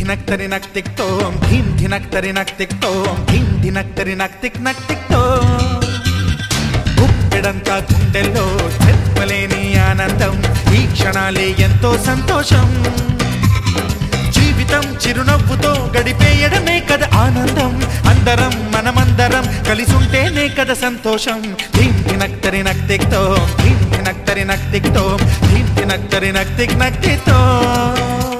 ధినక్ తరి నక్ తిక్ తోం ధీం ధినక్ తరి నక్ తిక్ తోం ధీం ధినక్ తరి నక్ తిక్ నక్ తిక్ తోం గుప్పెడంతా గుండెల్లో చెప్పలేని ఆనందం ఈ క్షణాలే ఎంతో సంతోషం జీవితం చిరునవ్వుతో గడిపేయడమే కదా ఆనందం అందరం మనమందరం కలిసుంటేనే కదా సంతోషం ధీం ధినక్ తరి నక్ తిక్ తోం ధీం ధినక్ తరి నక్ తిక్ తోం ధీం ధినక్ తరి నక్ తిక్ నక్ తిక్ తోం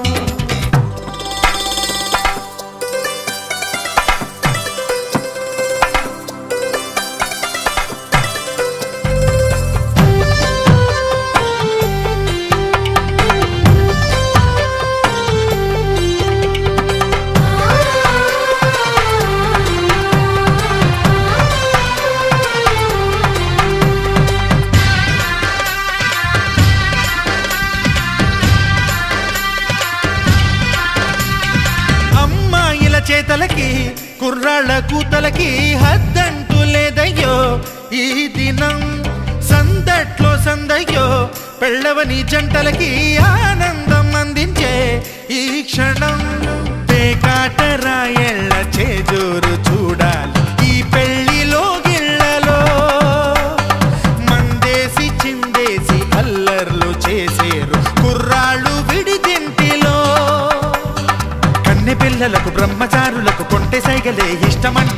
అమ్మాయిల చేతలకి కుర్రాళ్ళ కూతలకి హద్దంటూ లేదయ్యో ఈ దినం సందట్లో సందయ్యో పెళ్ళవని జంటలకి ఆనందం అందించే ఈ క్షణం పేకాట రాయళ్ళ చేజోరు చూడాలి ఈ పెళ్లిలో గిళ్ళలో మందేసి చిందేసి అల్లర్లు చేసేరు కుర్రాళ్ళు విడిదింటిలో కన్నె పిల్లలకు బ్రహ్మచారులకు కొంటె సైగలే ఇష్టమంట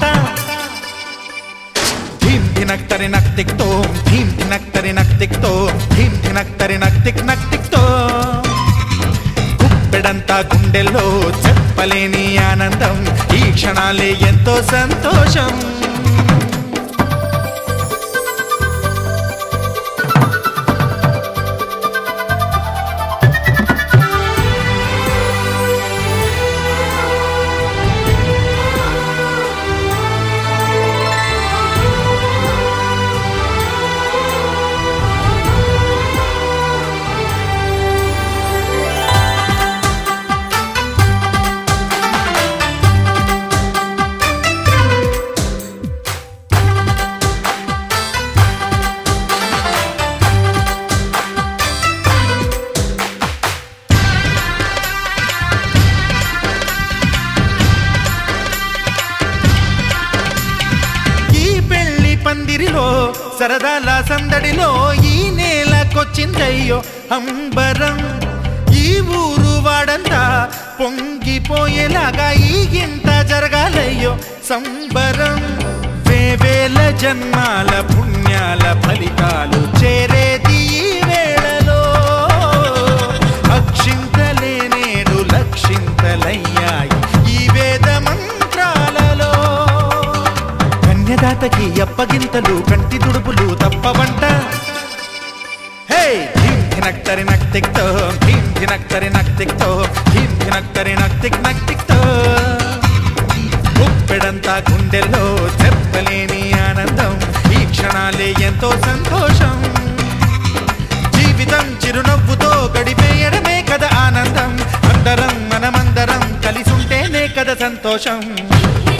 ధీం ధినక్ తరి నక్ తిక్ తోం ధీం ధినక్ తరి నక్ తిక్ తోం ధీం ధినక్ తరి నక్ తిక్ నక్ తిక్ తోం గుప్పెడంతా గుండెల్లో చెప్పలేని ఆనందం ఈ క్షణాలే ఎంతో సంతోషం ఈ పెళ్లి పందిరిలో సరదాల సందడిలో ఈ నేలకొచ్చిందయ్యో అంబరం ఈ ఊరు వాడంతా పొంగిపోయేలాగా ఈ గింత జరగాలయ్యో సంబరం వేవేల జన్మాల పుణ్యాల ఫలితాలు చేరేది ఈ వేళలో అక్షింతలే నేడు లక్షింతలయ్యాయి ఈ వేద మంత్రాలలో కన్యదాతకి అప్పగింతలు కంటి దుడుపులు తప్పవంట హే ధీం ధినక్ తరి నక్ తిక్ తో ధీం ధినక్ తరి నక్ తిక్ తో ధీం ధినక్ తరి నక్ తిక్ నక్ తిక్ తో గుప్పెడంతా గుండెల్లో చెప్పలేని ఆనందం ఈ క్షణాలే ఎంతో సంతోషం జీవితం చిరునవ్వుతో గడిపేయడమే కదా ఆనందం అందరం మనమందరం కలిసుంటేనే కదా సంతోషం ధీం